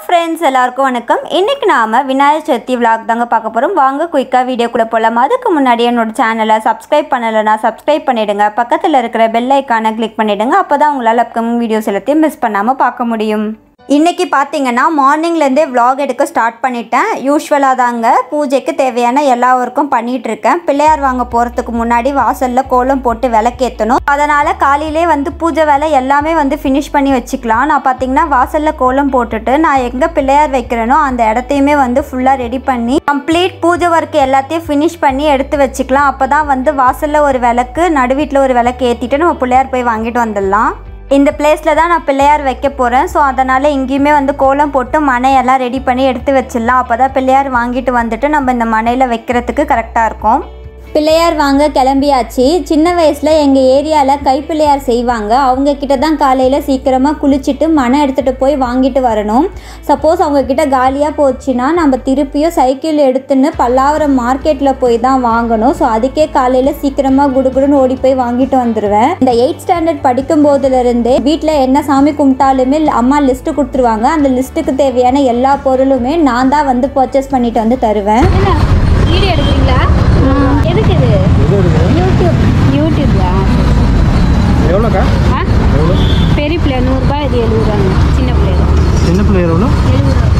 Friends எல்லாருக்கும் வணக்கம் இன்னைக்கு நாம விநாயகர் சதுர்த்தி விளாக் தாங்க பார்க்க போகிறோம் வாங்க குயிக்காக வீடியோக்குள்ளே போகலாம் அதுக்கு முன்னாடி என்னோட சேனலை சப்ஸ்கிரைப் பண்ணலைன்னா சப்ஸ்கிரைப் பண்ணிடுங்க பக்கத்தில் இருக்கிற பெல் ஐக்கானை கிளிக் பண்ணிடுங்க அப்போ தான் உங்களால் அப்கமிங் வீடியோஸ் எல்லாத்தையும் மிஸ் பண்ணாமல் பார்க்க முடியும் இன்னைக்கு பார்த்தீங்கன்னா மார்னிங்லேருந்தே vlog எடுக்க ஸ்டார்ட் பண்ணிட்டேன் யூஸ்வலாக தாங்க பூஜைக்கு தேவையான எல்லா ஒர்க்கும் பண்ணிட்டு இருக்கேன் பிள்ளையார் வாங்க போகிறதுக்கு முன்னாடி வாசலில் கோலம் போட்டு விளக்கேற்றணும் அதனால் காலையிலே வந்து பூஜை வேலை எல்லாமே வந்து ஃபினிஷ் பண்ணி வச்சுக்கலாம் நான் பார்த்தீங்கன்னா வாசலில் கோலம் போட்டுட்டு நான் எங்கே பிள்ளையார் வைக்கிறேனோ அந்த இடத்தையுமே வந்து ஃபுல்லாக ரெடி பண்ணி கம்ப்ளீட் பூஜை ஒர்க் எல்லாத்தையும் ஃபினிஷ் பண்ணி எடுத்து வச்சுக்கலாம் அப்போ தான் வந்து வாசலில் ஒரு விளக்கு நடுவீட்டில் ஒரு விளக்கு ஏற்றிட்டு நம்ம பிள்ளையார் போய் வாங்கிட்டு வந்துடலாம் இந்த பிளேஸில் தான் நான் பிள்ளையார் வைக்க போகிறேன் ஸோ அதனால் இங்கேயுமே வந்து கோலம் போட்டு மனையெல்லாம் ரெடி பண்ணி எடுத்து வச்சிடலாம் அப்போ தான் பிள்ளையார் வாங்கிட்டு வந்துட்டு நம்ம இந்த மனையில் வைக்கிறதுக்கு கரெக்டாக இருக்கும் பிள்ளையார் வாங்க கிளம்பியாச்சு சின்ன வயசில் எங்கள் ஏரியாவில் கைப்பிள்ளையார் செய்வாங்க அவங்க கிட்ட தான் காலையில் சீக்கிரமாக குளிச்சுட்டு மனை எடுத்துகிட்டு போய் வாங்கிட்டு வரணும் சப்போஸ் அவங்க கிட்ட காலியாக போச்சுன்னா நம்ம திருப்பியும் சைக்கிள் எடுத்துன்னு பல்லாவரம் மார்க்கெட்டில் போய் தான் வாங்கணும் ஸோ அதுக்கே காலையில் சீக்கிரமாக குடுகுடுன்னு ஓடி போய் வாங்கிட்டு வந்துடுவேன் இந்த எயிட் ஸ்டாண்டர்ட் படிக்கும் போதுலேருந்தே வீட்டில் என்ன சாமி கும்பிட்டாலுமே அம்மா லிஸ்ட்டு கொடுத்துருவாங்க அந்த லிஸ்ட்டுக்கு தேவையான எல்லா பொருளுமே நான் தான் வந்து பர்ச்சேஸ் பண்ணிட்டு வந்து தருவேன் வீடியோ எடுக்கிறீங்களா எதுக்கு இது யூடியூப் யூடியூப்ல எவ்வளோக்கா ஆ எவ்வளோ பெரிய பிள்ளை நூறுரூபா இது எழுபது ரூபாங்க சின்ன பிள்ளைங்க சின்ன பிள்ளை எவ்வளோ எழுபது ரூபா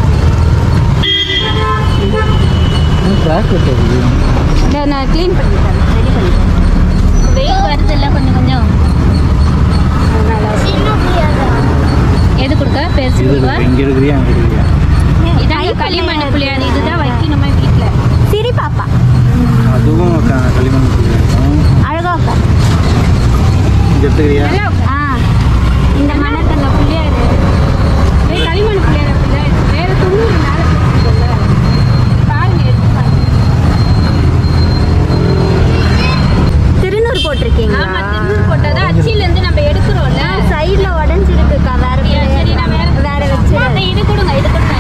ட்ராக் இருக்குது இதை நான் க்ளீன் பண்ணி தரேன் ரெடி பண்ணி தரேன் வெயிட் வருது இல்லை கொஞ்சம் கொஞ்சம் அதனால எது கொடுக்க பெருசு இது கொடுக்கவா இங்கே இருக்கிறியா அங்கே இருக்கிறியா இதான் களிமண் புளியாது இதுதான் வைக்கணுமா வீட்டில் சிரி பாப்பா அதுவும் க- களிமண் இருக்கும் அழகா இங்கே எடுத்துக்கிறியா நல்லா ஆ இந்த மணத்தங்க புள்ளியாரு போய் களிமண் புள்ளியார பிள்ளை வேற தொண்ணூறு நாள் போட்டுருக்கோம்ல பாருங்க எடுத்து பாருங்க திருநூறு போட்டிருக்கீங்களா ஆமா திருநூறு போட்டாதான் அச்சிலேருந்து நம்ம எடுக்கிறோம்ல சைடில் உடஞ்சிருக்குக்கா வேற அப்படியா? சரி நான் வேற வேற வச்சு அந்த இது கொடுங்க இது கொடுங்க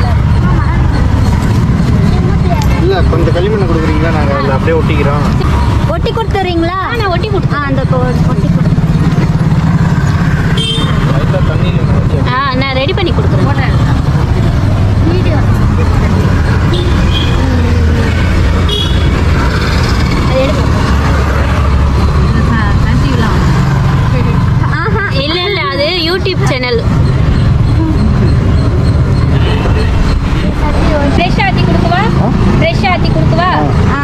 இல்லை கொஞ்சம் களிமண் கொடுக்குறீங்களா நாங்கள் அதில் அப்படியே ஒட்டிக்கிறோம் ஒட்டி கொடுத்துறீங்களா ஆ நான் ஒட்டி கொடுத்தேன் ஆ அந்த கொ- ஒட்டி கொடு லைட்டாக தண்ணியில் நினச்சி ஆ நான் ரெடி பண்ணி கொடுக்குறேன் வீடியோ அது எடுங்க ஆஹா இல்ல இல்ல அது யூடியூப் சேனல் ஃப்ரெஷ் ஆத்தி கொடுக்கவா ஃப்ரெஷ் ஆத்தி கொடுக்கவா ஆ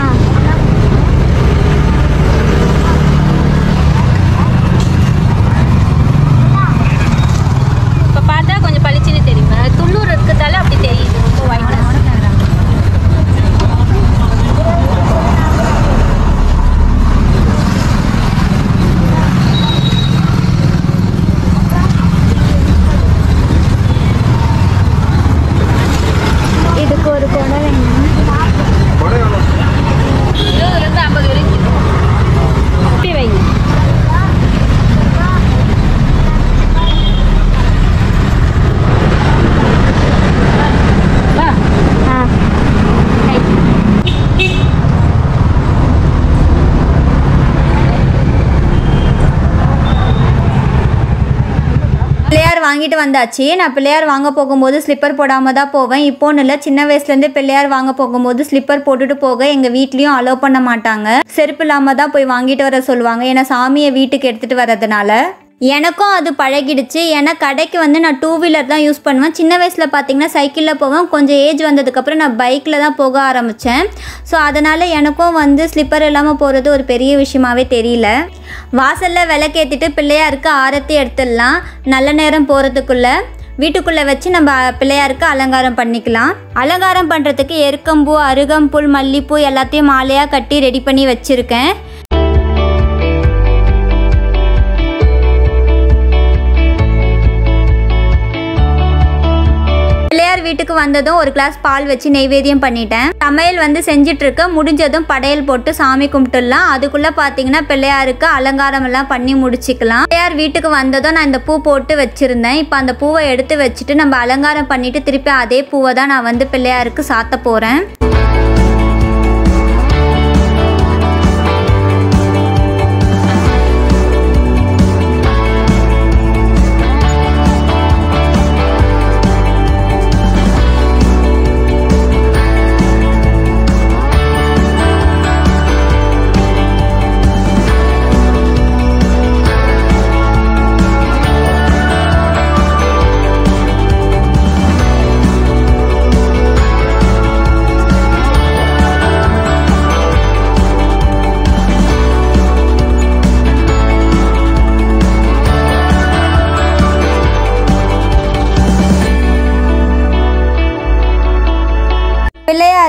இப்போ பார்த்தா கொஞ்சம் பளிச்சுன்னு தெரியும் அது துண்ணூறு இருக்கிறதால அப்படி தெரியுது ரொம்ப ஒயிட்னஸ் இதுக்கு ஒரு குடம் வேணும் இருபதுலேருந்து ஐம்பது வரைக்கும் அப்படி வைங்க வா ஆ பிள்ளையார் வாங்கிட்டு வந்தாச்சு நான் பிள்ளையார் வாங்க போகும்போது ஸ்லிப்பர் போடாமல் தான் போவேன் இப்போன்னு இல்லை சின்ன வயசுலேருந்து பிள்ளையார் வாங்க போகும்போது ஸ்லிப்பர் போட்டுட்டு போக எங்கள் வீட்லேயும் அலோவ் பண்ண மாட்டாங்க செருப்பு இல்லாமல் தான் போய் வாங்கிட்டு வர சொல்லுவாங்க ஏன்னா சாமியை வீட்டுக்கு எடுத்துகிட்டு வர்றதுனால எனக்கும் அது பழகிடுச்சு ஏன்னா கடைக்கு வந்து நான் டூ வீலர் தான் யூஸ் பண்ணுவேன் சின்ன வயசில் பார்த்தீங்கன்னா சைக்கிளில் போவேன் கொஞ்சம் ஏஜ் வந்ததுக்கப்புறம் நான் பைக்கில் தான் போக ஆரம்பித்தேன் ஸோ அதனால் எனக்கும் வந்து ஸ்லிப்பர் இல்லாமல் போகிறது ஒரு பெரிய விஷயமாவே தெரியல வாசலில் விளக்கேற்றிட்டு பிள்ளையாருக்கு ஆரத்தி எடுத்துடலாம் நல்ல நேரம் போகிறதுக்குள்ளே வீட்டுக்குள்ளே வச்சு நம்ம பிள்ளையாருக்கு அலங்காரம் பண்ணிக்கலாம் அலங்காரம் பண்ணுறதுக்கு எருக்கம்பூ அருகம்புல் மல்லிப்பூ எல்லாத்தையும் மாலையாக கட்டி ரெடி பண்ணி வச்சுருக்கேன் பிள்ளையார் வீட்டுக்கு வந்ததும் ஒரு கிளாஸ் பால் வச்சு நெய்வேத்தியம் பண்ணிட்டேன் சமையல் வந்து செஞ்சுட்டு இருக்க முடிஞ்சதும் படையல் போட்டு சாமி கும்பிட்டுடலாம் அதுக்குள்ள பாத்தீங்கன்னா பிள்ளையாருக்கு அலங்காரம் எல்லாம் பண்ணி முடிச்சுக்கலாம் பிள்ளையார் வீட்டுக்கு வந்ததும் நான் இந்த பூ போட்டு வச்சிருந்தேன் இப்போ அந்த பூவை எடுத்து வச்சுட்டு நம்ம அலங்காரம் பண்ணிட்டு திருப்பி அதே பூவை தான் நான் வந்து பிள்ளையாருக்கு சாத்த போறேன்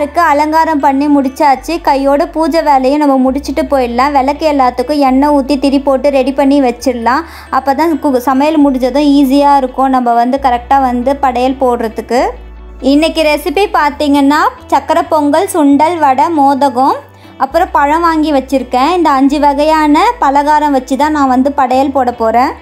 பிள்ளையாருக்கு அலங்காரம் பண்ணி முடிச்சாச்சு கையோட பூஜை வேலையும் நம்ம முடிச்சுட்டு போயிடலாம் விளக்கு எல்லாத்துக்கும் எண்ணெய் ஊற்றி திரி போட்டு ரெடி பண்ணி வச்சிடலாம் அப்போ தான் கு- சமையல் முடிஞ்சதும் ஈஸியாக இருக்கும் நம்ம வந்து கரெக்டாக வந்து படையல் போடுறதுக்கு இன்றைக்கி ரெசிபி பார்த்தீங்கன்னா சக்கரை பொங்கல் சுண்டல் வடை மோதகம் அப்புறம் பழம் வாங்கி வச்சுருக்கேன் இந்த அஞ்சு வகையான பலகாரம் வச்சு தான் நான் வந்து படையல் போட போகிறேன்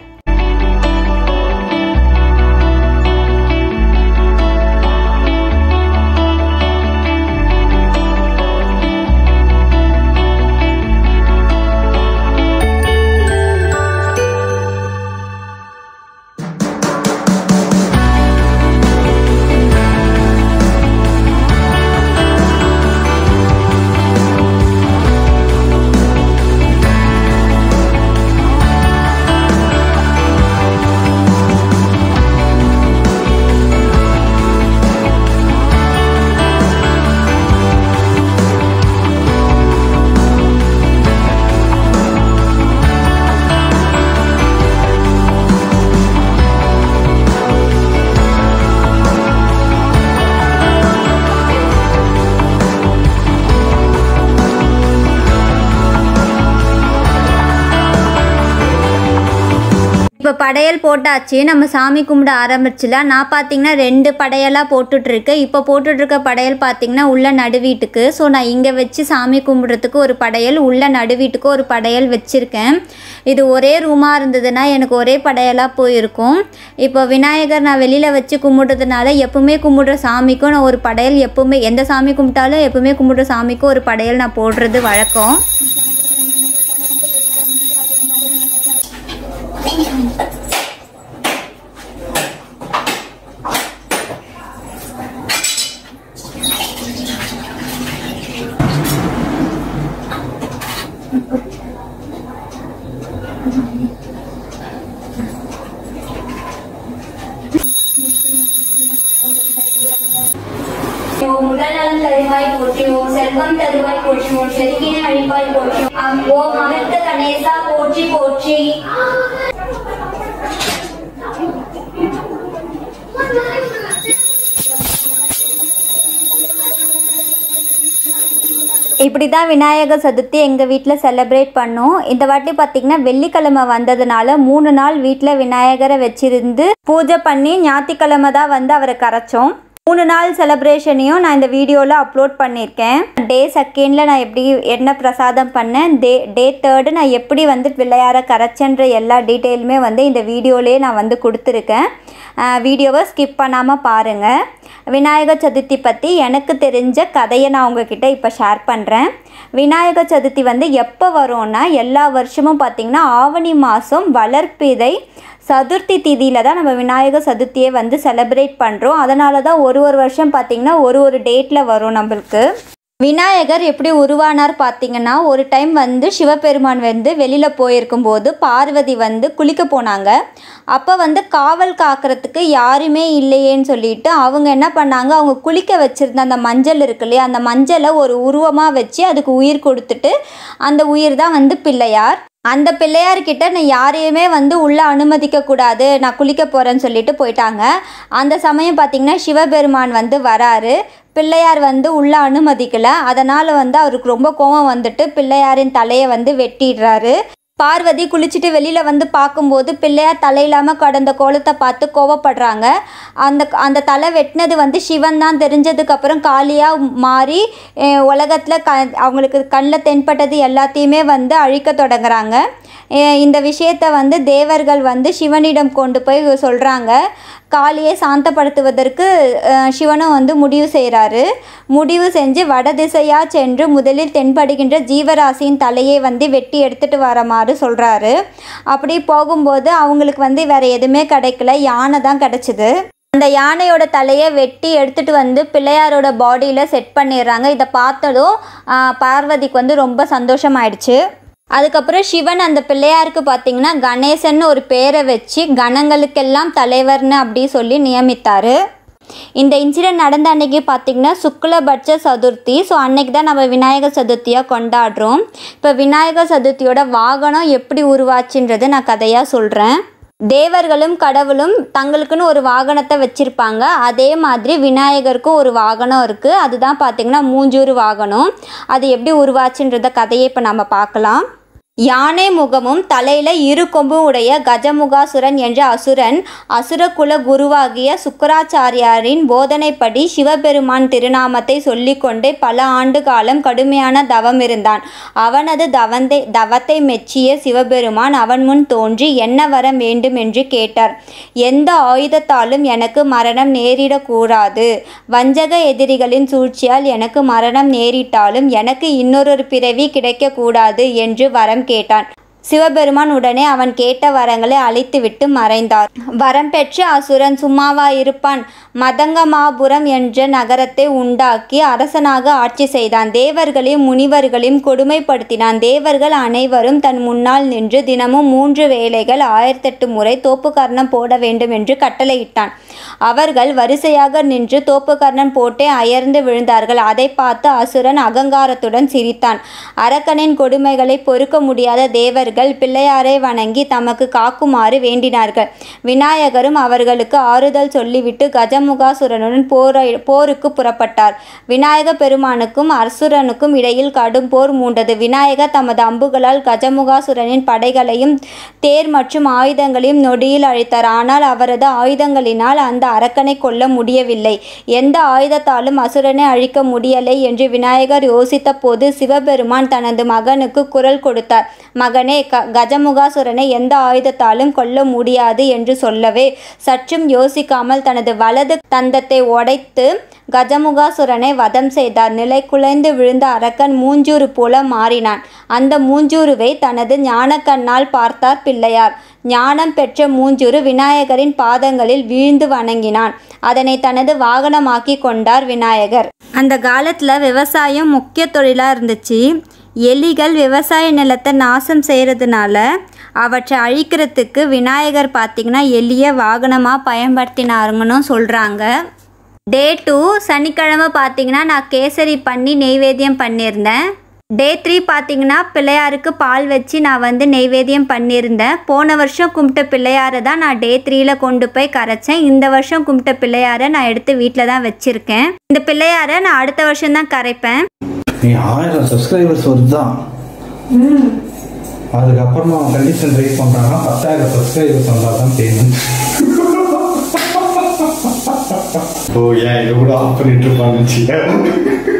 இப்போ படையல் போட்டாச்சு நம்ம சாமி கும்பிட ஆரம்பிச்சிடலாம் நான் பார்த்தீங்கன்னா ரெண்டு படையலாக போட்டுட்ருக்கேன் இப்போ போட்டுட்ருக்க படையல் பார்த்தீங்கன்னா உள்ள நடுவீட்டுக்கு ஸோ நான் இங்கே வச்சு சாமி கும்பிட்றதுக்கு ஒரு படையல் உள்ள நடுவீட்டுக்கு ஒரு படையல் வச்சுருக்கேன் இது ஒரே ரூமாக இருந்ததுன்னா எனக்கு ஒரே படையலாக போயிருக்கும் இப்போ விநாயகர் நான் வெளியில் வச்சு கும்பிட்றதுனால எப்பவுமே கும்பிட்ற சாமிக்கும் நான் ஒரு படையல் எப்பவுமே எந்த சாமி கும்பிட்டாலும் எப்பவுமே கும்பிட்ற சாமிக்கும் ஒரு படையல் நான் போடுறது வழக்கம் ஓம் உடல்நலம் தருவாய் போற்றி ஓம் செல்வம் தருவாய் போற்றி ஓம் செருக்கினை அழிப்பாய் போற்றி அம் ஓம் அமிர்த கணேசா போற்றி போற்றி இப்படி தான் விநாயகர் சதுர்த்தி எங்கள் வீட்டில் செலிப்ரேட் பண்ணோம் இந்த வாட்டி பார்த்திங்கன்னா வெள்ளிக்கிழமை வந்ததுனால மூணு நாள் வீட்டில் விநாயகரை வச்சிருந்து பூஜை பண்ணி ஞாயிற்றுக்கிழமை தான் வந்து அவரை கரைச்சோம் மூணு நாள் செலிப்ரேஷனையும் நான் இந்த வீடியோவில் அப்லோட் பண்ணியிருக்கேன் டே செகண்டில் நான் எப்படி என்ன பிரசாதம் பண்ணேன் டே டே தேர்டு நான் எப்படி வந்து பிள்ளையார கரைச்சன்ற எல்லா டீட்டெயிலுமே வந்து இந்த வீடியோலேயே நான் வந்து கொடுத்துருக்கேன் வீடியோவை ஸ்கிப் பண்ணாமல் பாருங்கள் விநாயகர் சதுர்த்தி பற்றி எனக்கு தெரிஞ்ச கதையை நான் உங்ககிட்ட இப்போ ஷேர் பண்ணுறேன் விநாயகர் சதுர்த்தி வந்து எப்போ வரும்னா எல்லா வருஷமும் பார்த்திங்கன்னா ஆவணி மாதம் வளர்ப்பிதை சதுர்த்தி திதியில் தான் நம்ம விநாயகர் சதுர்த்தியை வந்து செலிப்ரேட் பண்ணுறோம் அதனால தான் ஒரு ஒரு வருஷம் பார்த்திங்கன்னா ஒரு ஒரு டேட்டில் வரும் நம்மளுக்கு விநாயகர் எப்படி உருவானார் பார்த்தீங்கன்னா ஒரு டைம் வந்து சிவபெருமான் வந்து வெளியில் போயிருக்கும்போது பார்வதி வந்து குளிக்க போனாங்க அப்போ வந்து காவல் காக்கிறதுக்கு யாருமே இல்லையேன்னு சொல்லிட்டு அவங்க என்ன பண்ணாங்க அவங்க குளிக்க வச்சுருந்த அந்த மஞ்சள் இருக்கு இல்லையா அந்த மஞ்சளை ஒரு உருவமாக வச்சு அதுக்கு உயிர் கொடுத்துட்டு அந்த உயிர் தான் வந்து பிள்ளையார் அந்த பிள்ளையார்கிட்ட நான் யாரையுமே வந்து உள்ளே அனுமதிக்க கூடாது நான் குளிக்க போகிறேன்னு சொல்லிட்டு போயிட்டாங்க அந்த சமயம் பார்த்திங்கன்னா சிவபெருமான் வந்து வராரு பிள்ளையார் வந்து உள்ளே அனுமதிக்கலை அதனால் வந்து அவருக்கு ரொம்ப கோபம் வந்துட்டு பிள்ளையாரின் தலையை வந்து வெட்டிடுறாரு பார்வதி குளிச்சுட்டு வெளியில் வந்து பார்க்கும்போது பிள்ளையார் தலையில்லாமல் கடந்த கோலத்தை பார்த்து கோவப்படுறாங்க அந்த அந்த தலை வெட்டினது வந்து சிவன் தான் தெரிஞ்சதுக்கப்புறம் காளியாக மாறி உலகத்தில் க அவங்களுக்கு கண்ணில் தென்பட்டது எல்லாத்தையுமே வந்து அழிக்க தொடங்குறாங்க அஹ் இந்த விஷயத்தை வந்து தேவர்கள் வந்து சிவனிடம் கொண்டு போய் சொல்கிறாங்க காளியை சாந்தப்படுத்துவதற்கு அஹ், சிவனும் வந்து முடிவு செய்கிறாரு முடிவு செஞ்சு வடதிசையாக சென்று முதலில் தென்படுகின்ற ஜீவராசியின் தலையை வந்து வெட்டி எடுத்துட்டு வரமாறு சொல்கிறாரு அப்படி போகும்போது அவங்களுக்கு வந்து வேறு எதுவுமே கிடைக்கல யானை தான் கிடச்சிது அந்த யானையோட தலையை வெட்டி எடுத்துட்டு வந்து பிள்ளையாரோட பாடியில் செட் பண்ணிடுறாங்க இதை பார்த்ததும் ஆஹ், பார்வதிக்கு வந்து ரொம்ப சந்தோஷமாயிடுச்சு அதுக்கப்புறம் சிவன் அந்த பிள்ளையாருக்கு பார்த்தீங்கன்னா கணேசன் ஒரு பேரை வச்சு கணங்களுக்கெல்லாம் தலைவர்னு அப்படி சொல்லி நியமித்தார் இந்த இன்சிடென்ட் நடந்த அன்னைக்கு பார்த்திங்கன்னா சுக்லபட்ச சதுர்த்தி ஸோ அன்னைக்கு தான் நம்ம விநாயகர் சதுர்த்தியாக கொண்டாடுறோம் இப்போ விநாயகர் சதுர்த்தியோட வாகனம் எப்படி உருவாச்சுன்றது நான் கதையாக சொல்கிறேன் தேவர்களும் கடவுளும் தங்களுக்குன்னு ஒரு வாகனத்தை வச்சுருப்பாங்க அதே மாதிரி விநாயகருக்கும் ஒரு வாகனம் இருக்குது அதுதான் பார்த்திங்கன்னா மூஞ்சூறு வாகனம் அது எப்படி உருவாச்சுன்றத கதையை இப்போ நம்ம பார்க்கலாம் யானை முகமும் தலையில இரு கொம்பும் உடைய கஜமுகாசுரன் என்ற அசுரன் அசுரகுல குருவாகிய சுக்கராச்சாரியாரின் போதனைப்படி சிவபெருமான் திருநாமத்தை சொல்லிக்கொண்டே பல ஆண்டு காலம் கடுமையான தவம் இருந்தான் அவனது தவந்தை தவத்தை மெச்சிய சிவபெருமான் அவன் முன் தோன்றி என்ன வர வேண்டும் என்று கேட்டார் எந்த ஆயுதத்தாலும் எனக்கு மரணம் நேரிடக்கூடாது வஞ்சக எதிரிகளின் சூழ்ச்சியால் எனக்கு மரணம் நேரிட்டாலும் எனக்கு இன்னொரு பிறவி கிடைக்கக்கூடாது என்று வரம் கேட்டான் சிவபெருமான் உடனே அவன் கேட்ட வரங்களை அழித்துவிட்டு மறைந்தார் வரம் பெற்ற அசுரன் சும்மாவா இருப்பான் மதங்கமாபுரம் என்ற நகரத்தை உண்டாக்கி அரசனாக ஆட்சி செய்தான் தேவர்களையும் முனிவர்களையும் கொடுமைப்படுத்தினான் தேவர்கள் அனைவரும் தன் முன்னால் நின்று தினமும் மூன்று வேளைகள் ஆயிரத்தெட்டு முறை தோப்புக்கர்ணம் போட வேண்டும் என்று கட்டளையிட்டான் அவர்கள் வரிசையாக நின்று தோப்புக்கர்ணம் போட்டே அயர்ந்து விழுந்தார்கள் அதை பார்த்து அசுரன் அகங்காரத்துடன் சிரித்தான் அரக்கனின் கொடுமைகளை பொறுக்க முடியாத தேவர்கள் பிள்ளையாரை வணங்கி தமக்கு காக்குமாறு வேண்டினார்கள் விநாயகரும் அவர்களுக்கு ஆறுதல் சொல்லிவிட்டு கஜமுகாசுரனுடன் போரை போருக்கு புறப்பட்டார் விநாயக பெருமானுக்கும் அசுரனுக்கும் இடையில் கடும் போர் மூண்டது விநாயகர் தமது அம்புகளால் கஜமுகாசுரனின் படைகளையும் தேர் மற்றும் ஆயுதங்களையும் நொடியில் அழித்தார் ஆனால் அவரது ஆயுதங்களினால் அந்த அரக்கனை கொல்ல முடியவில்லை எந்த ஆயுதத்தாலும் அசுரனை அழிக்க முடியலை என்று விநாயகர் யோசித்த போது சிவபெருமான் தனது மகனுக்கு குரல் கொடுத்தார் மகனே க கஜமுகாசுரனை எந்த ஆயுதத்தாலும் கொல்ல முடியாது என்று சொல்லவே சற்றும் யோசிக்காமல் தனது வலது தந்தத்தை உடைத்து கஜமுகாசுரனை வதம் செய்தார் நிலை குலைந்து விழுந்த அரக்கன் மூஞ்சூறு போல மாறினான் அந்த மூஞ்சூருவை தனது ஞானக்கண்ணால் பார்த்தார் பிள்ளையார் ஞானம் பெற்ற மூஞ்சூறு விநாயகரின் பாதங்களில் வீழ்ந்து வணங்கினான் அதனை தனது வாகனமாக்கி கொண்டார் விநாயகர் அந்த காலத்தில் விவசாயம் முக்கிய தொழிலாக இருந்துச்சு எலிகள் விவசாய நிலத்தை நாசம் செய்கிறதுனால அவற்றை அழிக்கிறதுக்கு விநாயகர் பார்த்திங்கன்னா எலியை வாகனமாக பயன்படுத்தினாருங்கன்னு சொல்கிறாங்க டே டூ சனிக்கிழமை பார்த்தீங்கன்னா நான் கேசரி பண்ணி நெய்வேத்தியம் பண்ணியிருந்தேன் டே த்ரீ பார்த்தீங்கன்னா பிள்ளையாருக்கு பால் வச்சு நான் வந்து நெய்வேத்தியம் பண்ணியிருந்தேன் போன வருஷம் கும்பிட்ட பிள்ளையாரை தான் நான் டே த்ரீல கொண்டு போய் கரைச்சேன் இந்த வருஷம் கும்பிட்ட பிள்ளையாரை நான் எடுத்து வீட்டில் தான் வச்சுருக்கேன் இந்த பிள்ளையாரை நான் அடுத்த வருஷம் தான் கரைப்பேன் நீ ஆயிரம் சப்ஸ்கிரைபர்ஸ் வருதுதான் அதுக்கப்புறமா அவன் கண்டிஷன் ரைஸ் பண்றாங்கன்னா பத்தாயிரம் சப்ஸ்கிரைபர்ஸ் வந்தால் தான் பேமெண்ட் ஓ ஏன் இதை கூட ஆஃப் பண்ணிட்டு இருப்பான்னு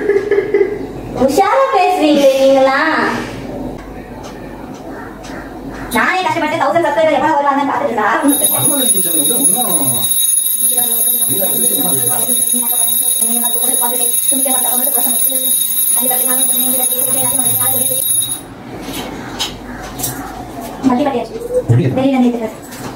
உஷாரா பேசுறீங்களே நீங்களா நானே கஷ்டப்பட்டு தௌசண்ட் சப்ஸ்கிரைபர் எவ்வளவு வருவாங்க பாத்துட்டு வெளியில நிறுத்துறது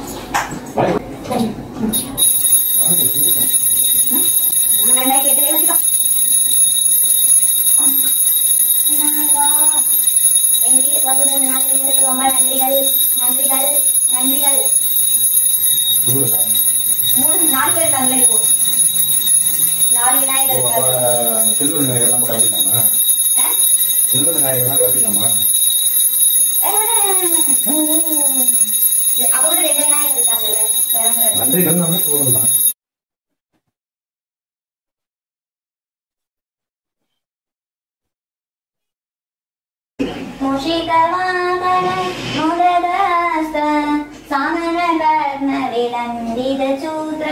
எங்க வீட்டுக்கு வந்து மூணு நாள் இருந்ததுக்கு ரொம்ப நன்றிகள் நன்றிகள் நன்றிகள் மூணு நாலு பேர் இருக்காங்களே இப்போ நாலு விநாயகர் இருக்காரு செல்வ விநாயகர்லாம் காட்டிக்கலாமா ஆ? செல்வ விநாயகர்லாம் காட்டிக்கலாமா அவங்க ரெண்டு விநாயகர் இருக்காங்கல்ல பெரம்பரை. நன்றிகள் நம்ம போதும் मुषितवाहन मुददास्त समरकर्णविलम्बितचूत्र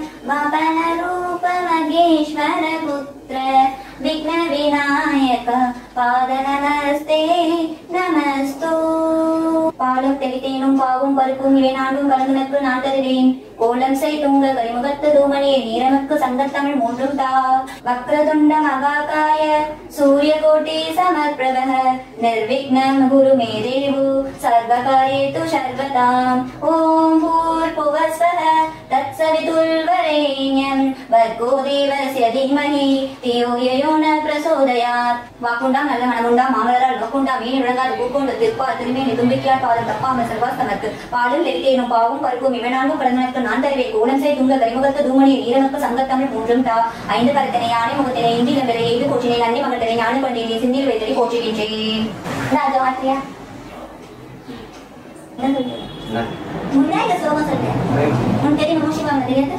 वपनरूपमगेश्वरपुत्र विघ्नविनायक पादनमस्ते நமஸ்து பாலும் தெளித்தேனும் பாவும் பருப்பும் இவை நான்கும் கலந்துனக்கு நான் தருவேன் கோலம் செய் துங்க கரிமுகத்து தூமணியை நீரமக்கு சங்கத்தமிழ் மூன்றும் தா வக்ரதுண்ட மகாகாய சூரிய கோட்டி சமர்பிரபக நிர்விக்னம் குரு மே தேவு சர்வகாரியேது சர்வதாம் ஓம் பூர்புவஸ்வः தத்சவிதுர்வரேண்யம் வர்கோ தேவஸ்ய தீமஹி தியோ யயோ ந பிரசோதயாத் வாக்குண்டாம் நல்ல மனமுண்டாம் மாமலரால் நோக்குண்டாம் மீன் விளங்காது பூக்கொண்டு திருப்பார் திரும்பி தும்பிக்கையால் பாதம் தப்பாம செல்வாஸ்தமக்கு பாலும் லெலித்தேனும் பாவும் பருப்பும் இவனான்கும் பிறந்தனக்கு நான் தருவே கோலம் செய் துங்க கரிமுகத்து தூமணி நீரனுக்கு சங்கத்தமிழ் மூன்றும் தா ஐந்து கரத்தினை யானை முகத்தினை இந்தி நம்பரை எய்து போற்றினை நன்றி மகத்தினை ஞான பண்டிகை சிந்தியில் வைத்தடி போற்றுகின்றேன் ராஜா ஆத்தியா என்ன சொல்றீங்க? விநாயகர் ஸ்லோகம் சொல்லு உனக்கு தெரியும் மூஷிவாங்க தெரியாது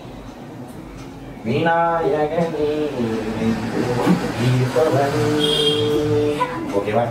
விநாயகனே ஓகேவா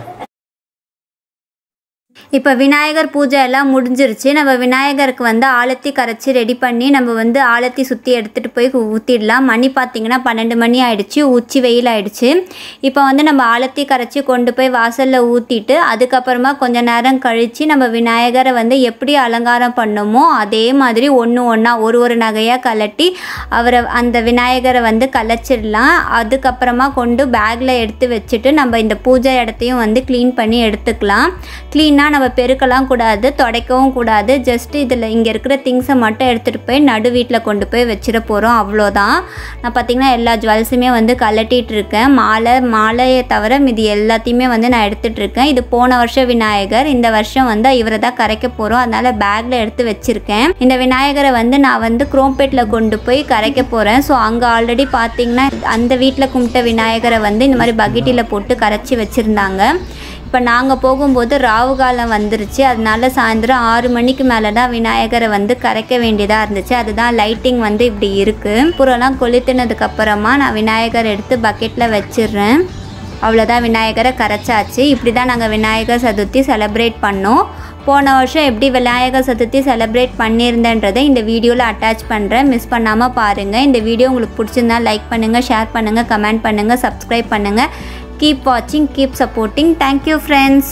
இப்போ விநாயகர் பூஜை எல்லாம் முடிஞ்சிருச்சு நம்ம விநாயகருக்கு வந்து ஆலத்தி கரைச்சி ரெடி பண்ணி நம்ம வந்து ஆலத்தி சுற்றி எடுத்துகிட்டு போய் ஊற்றிடலாம் மணி பார்த்திங்கன்னா பன்னெண்டு மணி ஆயிடுச்சு உச்சி வெயில் ஆயிடுச்சு இப்போ வந்து நம்ம ஆலத்தி கரைச்சி கொண்டு போய் வாசலில் ஊற்றிட்டு அதுக்கப்புறமா கொஞ்ச நேரம் கழித்து நம்ம விநாயகரை வந்து எப்படி அலங்காரம் பண்ணோமோ அதே மாதிரி ஒன்று ஒன்றா ஒரு ஒரு நகையாக கலட்டி அவரை அந்த விநாயகரை வந்து கலைச்சிடலாம் அதுக்கப்புறமா கொண்டு பேக்கில் எடுத்து வச்சுட்டு நம்ம இந்த பூஜை இடத்தையும் வந்து க்ளீன் பண்ணி எடுத்துக்கலாம் க்ளீனாக நம்ம பெருக்கலாம் கூடாது துடைக்கவும் கூடாது ஜஸ்ட் இதில் இங்கே இருக்கிற திங்ஸை மட்டும் எடுத்துகிட்டு போய் நடு வீட்டில் கொண்டு போய் வச்சிட போகிறோம் அவ்வளோதான் நான் பார்த்திங்கன்னா எல்லா ஜுவல்ஸுமே வந்து கலட்டிட்டு இருக்கேன் மாலை மாலையை தவிர மீதி எல்லாத்தையுமே வந்து நான் எடுத்துகிட்டு இருக்கேன் இது போன வருஷம் விநாயகர் இந்த வருஷம் வந்து இவரை தான் கரைக்க போகிறோம் அதனால் பேக்கில் எடுத்து வச்சுருக்கேன் இந்த விநாயகரை வந்து நான் வந்து குரோம்பேட்டில் கொண்டு போய் கரைக்க போகிறேன் ஸோ அங்கே ஆல்ரெடி பார்த்தீங்கன்னா அந்த வீட்டில் கும்பிட்ட விநாயகரை வந்து இந்த மாதிரி பக்கெட்டில் போட்டு கரைச்சி வச்சுருந்தாங்க இப்போ நாங்கள் போகும்போது ராவு காலம் வந்துருச்சு அதனால சாயந்தரம் ஆறு மணிக்கு மேலே தான் விநாயகரை வந்து கரைக்க வேண்டியதாக இருந்துச்சு அதுதான் லைட்டிங் வந்து இப்படி இருக்குது புறம்லாம் கொளுத்துனதுக்கு அப்புறமா நான் விநாயகர் எடுத்து பக்கெட்டில் வச்சிடுறேன் அவ்வளோதான் விநாயகரை கரைச்சாச்சு இப்படி தான் நாங்கள் விநாயகர் சதுர்த்தி செலிப்ரேட் பண்ணோம் போன வருஷம் எப்படி விநாயகர் சதுர்த்தி செலிப்ரேட் பண்ணியிருந்தேன்றதை இந்த வீடியோவில் அட்டாச் பண்ணுறேன் மிஸ் பண்ணாமல் பாருங்கள் இந்த வீடியோ உங்களுக்கு பிடிச்சிருந்தா லைக் பண்ணுங்கள் ஷேர் பண்ணுங்கள் கமெண்ட் பண்ணுங்கள் சப்ஸ்கிரைப் பண்ணுங்கள் கீப் வாட்சிங் கீப் சப்போர்ட்டிங் தேங்க்யூ ஃப்ரெண்ட்ஸ்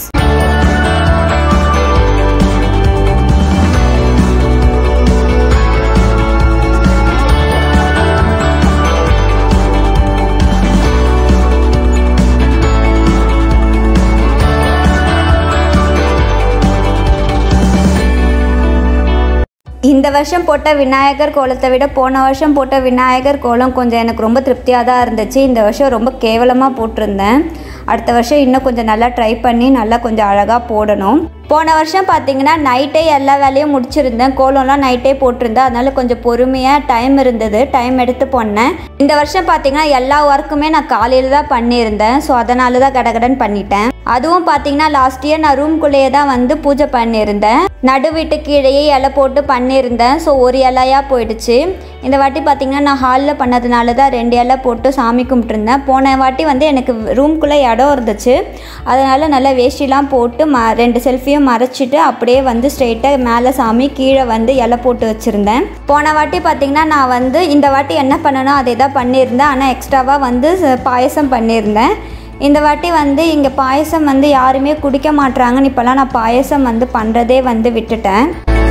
இந்த வருஷம் போட்ட விநாயகர் கோலத்தை விட போன வருஷம் போட்ட விநாயகர் கோலம் கொஞ்சம் எனக்கு ரொம்ப திருப்தியாக தான் இருந்துச்சு இந்த வருஷம் ரொம்ப கேவலமாக போட்டிருந்தேன் அடுத்த வருஷம் இன்னும் கொஞ்சம் நல்லா ட்ரை பண்ணி நல்லா கொஞ்சம் அழகாக போடணும் போன வருஷம் பார்த்தீங்கன்னா நைட்டே எல்லா வேலையும் முடிச்சிருந்தேன் கோலம்லாம் நைட்டே போட்டிருந்தேன் அதனால கொஞ்சம் பொறுமையாக டைம் இருந்தது டைம் எடுத்து பண்ணேன் இந்த வருஷம் பார்த்தீங்கன்னா எல்லா ஒர்க்குமே நான் காலையில் தான் பண்ணியிருந்தேன் ஸோ அதனால தான் கடகடன் பண்ணிட்டேன் அதுவும் பார்த்தீங்கன்னா லாஸ்ட் இயர் நான் ரூம்குள்ளேயே தான் வந்து பூஜை பண்ணியிருந்தேன் நடு வீட்டு கீழேயே இலை போட்டு பண்ணியிருந்தேன் ஸோ ஒரு இலையாக போயிடுச்சு இந்த வாட்டி பார்த்தீங்கன்னா நான் ஹாலில் பண்ணதுனால தான் ரெண்டு இலை போட்டு சாமி கும்பிட்டுருந்தேன் போன வாட்டி வந்து எனக்கு ரூம்குள்ளே இடம் இருந்துச்சு அதனால் நல்லா வேஷ்டிலாம் போட்டு ம ரெண்டு செல்ஃபியும் மறைச்சிட்டு அப்படியே வந்து ஸ்ட்ரெயிட்டாக மேலே சாமி கீழே வந்து இலை போட்டு வச்சுருந்தேன் போன வாட்டி பார்த்தீங்கன்னா நான் வந்து இந்த வாட்டி என்ன பண்ணணும் அதை தான் பண்ணியிருந்தேன் ஆனால் எக்ஸ்ட்ராவாக வந்து ச- பாயசம் பண்ணியிருந்தேன் இந்த வாட்டி வந்து இங்கே பாயசம் வந்து யாருமே குடிக்க மாட்றாங்கன்னு இப்போல்லாம் நான் பாயசம் வந்து பண்ணுறதே வந்து விட்டுட்டேன்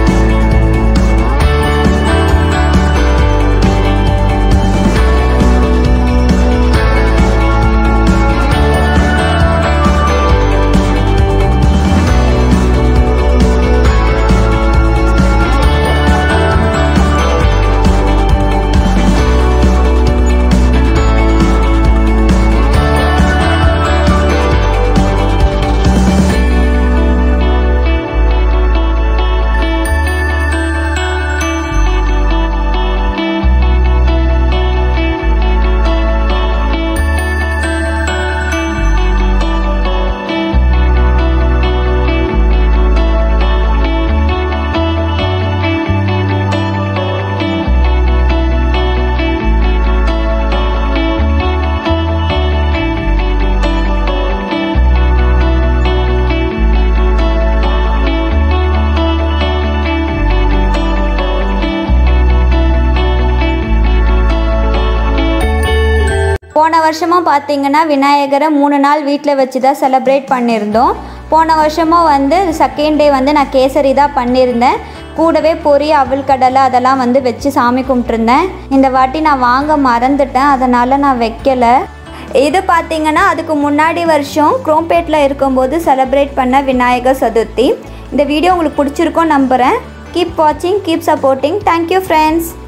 போன வருஷமும் பார்த்தீங்கன்னா விநாயகரை மூணு நாள் வீட்டில் வச்சு தான் செலிப்ரேட் பண்ணியிருந்தோம் போன வருஷமும் வந்து செகண்ட் டே வந்து நான் கேசரி தான் பண்ணியிருந்தேன் கூடவே பொரி அவல் கடலை அதெல்லாம் வந்து வச்சு சாமி கும்பிட்டுருந்தேன் இந்த வாட்டி நான் வாங்க மறந்துட்டேன் அதனால் நான் வைக்கலை இது பார்த்தீங்கன்னா அதுக்கு முன்னாடி வருஷம் குரோம்பேட்டில் இருக்கும்போது செலிப்ரேட் பண்ண விநாயகர் சதுர்த்தி இந்த வீடியோ உங்களுக்கு பிடிச்சிருக்கோன்னு நம்புகிறேன் கீப் வாட்சிங் கீப் சப்போர்ட்டிங் தேங்க்யூ ஃப்ரெண்ட்ஸ்